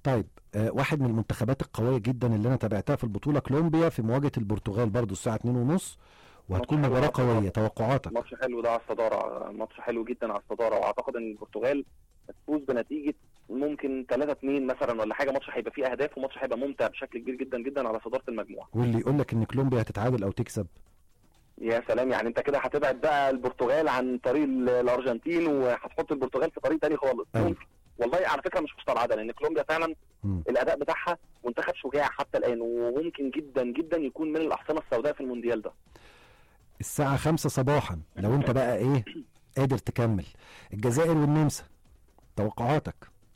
طيب آه واحد من المنتخبات القويه جدا اللي انا تابعتها في البطوله كولومبيا في مواجهه البرتغال برضو الساعه 2 ونص وهتكون ماتش حلو مباراه طبعاً. قويه توقعاتك ماتش حلو ده على الصداره ماتش حلو جدا على الصداره واعتقد ان البرتغال هتفوز بنتيجه ممكن 3 2 مثلا ولا حاجه ماتش هيبقى فيه اهداف وماتش هيبقى ممتع بشكل كبير جدا جدا على صداره المجموعه واللي يقول لك ان كولومبيا هتتعادل او تكسب يا سلام يعني انت كده هتبعد بقى البرتغال عن طريق ال- الارجنتين وهتحط البرتغال في طريق تاني خالص أيوة. ممكن. والله على فكره مش مستبعده لان كولومبيا فعلا مم. الاداء بتاعها منتخب شجاع حتى الان وممكن جدا جدا يكون من الاحصنه السوداء في المونديال ده الساعه 5 صباحا لو انت بقى ايه قادر تكمل الجزائر والنمسا توقعاتك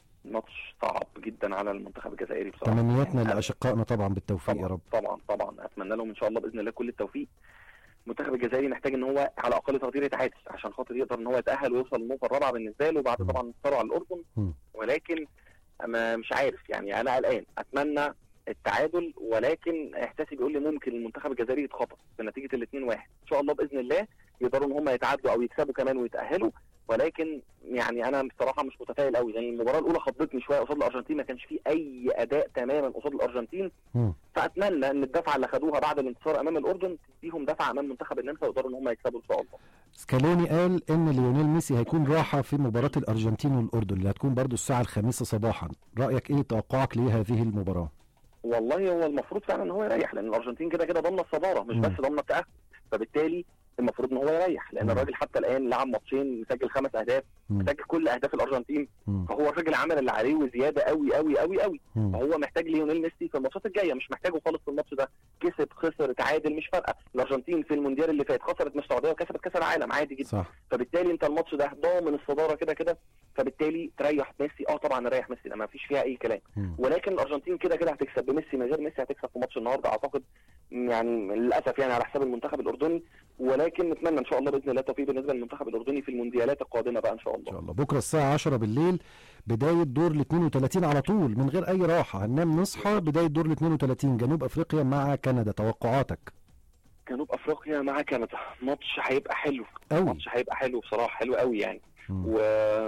ماتش صعب جدا على المنتخب الجزائري بصراحه تمنياتنا يعني لاشقائنا طبعا بالتوفيق يا طبعا رب طبعا طبعا اتمنى لهم ان شاء الله باذن الله كل التوفيق المنتخب الجزائري محتاج ان هو على اقل تقدير يتعادل عشان خاطر يقدر ان هو يتاهل ويوصل للنقطه الرابعه بالنسبه له بعد م. طبعا انتصاره على الاردن م. ولكن انا مش عارف يعني انا قلقان اتمنى التعادل ولكن احساسي بيقول لي ممكن المنتخب الجزائري يتخطف بنتيجه الاثنين واحد ان شاء الله باذن الله يقدروا ان هم يتعادلوا او يكسبوا كمان ويتاهلوا ولكن يعني انا بصراحه مش متفائل قوي يعني المباراه الاولى خضتني شويه قصاد الارجنتين ما كانش فيه اي اداء تماما قصاد الارجنتين مم. فاتمنى ان الدفعه اللي خدوها بعد الانتصار امام الاردن تديهم دفعه امام منتخب النمسا ويقدروا ان هم يكسبوا ان شاء الله سكالوني قال ان ليونيل ميسي هيكون راحه في مباراه الارجنتين والاردن اللي هتكون برضو الساعه الخامسه صباحا رايك ايه توقعك لهذه المباراه والله هو المفروض فعلا ان هو يريح لان الارجنتين كده كده ضامنه الصداره مش مم. بس ضامنه التاهل فبالتالي المفروض ان هو يريح لان مم. الراجل حتى الان لعب ماتشين مسجل خمس اهداف مم. مسجل كل اهداف الارجنتين مم. فهو الراجل عمل اللي عليه وزياده قوي قوي قوي قوي مم. فهو محتاج ليونيل ميسي في الماتشات الجايه مش محتاجه خالص في الماتش ده كسب خسر تعادل مش فارقه الارجنتين في المونديال اللي فات خسرت من السعوديه وكسبت كاس العالم عادي جدا صح فبالتالي انت الماتش ده ضامن الصداره كده كده فبالتالي تريح ميسي اه طبعا ريح ميسي ده ما فيش فيها اي كلام مم. ولكن الارجنتين كده كده هتكسب بميسي من غير ميسي هتكسب في ماتش النهارده اعتقد يعني للاسف يعني على حساب المنتخب الاردني ولكن نتمنى ان شاء الله باذن الله التوفيق بالنسبه للمنتخب الاردني في المونديالات القادمه بقى ان شاء ان الله شاء الله بكره الساعه 10 بالليل بدايه دور ال 32 على طول من غير اي راحه هننام نصحى بدايه دور ال 32 جنوب افريقيا مع كندا توقعاتك جنوب افريقيا مع كندا ماتش هيبقى حلو قوي ماتش هيبقى حلو بصراحه حلو قوي يعني مم. و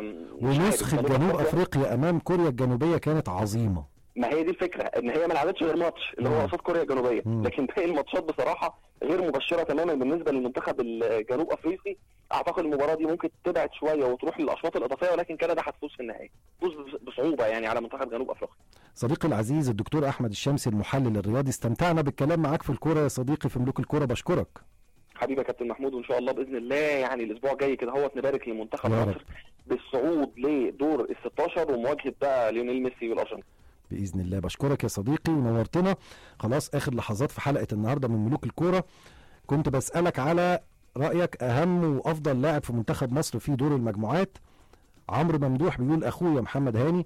مش عارف، ونسخه جنوب افريقيا امام كوريا الجنوبيه كانت عظيمه ما هي دي الفكره ان هي ما لعبتش غير ماتش اللي مم. هو قصاد كوريا الجنوبيه مم. لكن باقي الماتشات بصراحه غير مبشره تماما بالنسبه للمنتخب الجنوب افريقي اعتقد المباراه دي ممكن تبعد شويه وتروح للاشواط الاضافيه ولكن كندا هتفوز في النهايه تفوز بصعوبه يعني على منتخب جنوب افريقيا صديقي العزيز الدكتور احمد الشمسي المحلل الرياضي استمتعنا بالكلام معاك في الكوره يا صديقي في ملوك الكوره بشكرك حبيبي يا كابتن محمود وان شاء الله باذن الله يعني الاسبوع الجاي كده هو نبارك لمنتخب يا رب. مصر بالصعود لدور ال 16 ومواجهه بقى ليونيل ميسي والارجنتين باذن الله بشكرك يا صديقي ونورتنا خلاص اخر لحظات في حلقه النهارده من ملوك الكوره كنت بسالك على رايك اهم وافضل لاعب في منتخب مصر في دور المجموعات عمرو ممدوح بيقول اخويا محمد هاني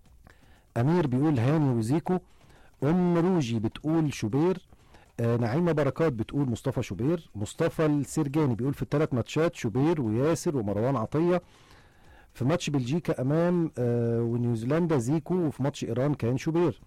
امير بيقول هاني وزيكو ام روجي بتقول شوبير آه نعيمه بركات بتقول مصطفى شوبير مصطفى السرجاني بيقول في الثلاث ماتشات شوبير وياسر ومروان عطيه في ماتش بلجيكا امام آه ونيوزيلندا زيكو وفي ماتش ايران كان شوبير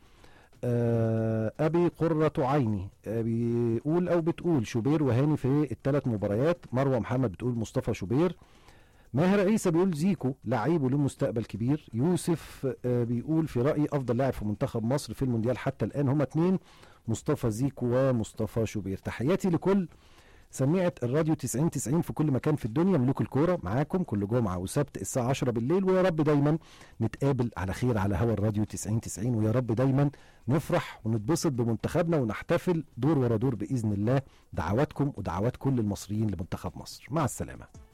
آه ابي قرة عيني آه بيقول او بتقول شوبير وهاني في الثلاث مباريات مروه محمد بتقول مصطفى شوبير ماهر عيسى بيقول زيكو لعيب وله مستقبل كبير يوسف آه بيقول في رايي افضل لاعب في منتخب مصر في المونديال حتى الان هما اتنين مصطفى زيكو ومصطفى شوبير تحياتي لكل سميعة الراديو 90 90 في كل مكان في الدنيا ملوك الكورة معاكم كل جمعة وسبت الساعة 10 بالليل ويا رب دايما نتقابل على خير على هوا الراديو 90 90 ويا رب دايما نفرح ونتبسط بمنتخبنا ونحتفل دور ورا دور بإذن الله دعواتكم ودعوات كل المصريين لمنتخب مصر مع السلامة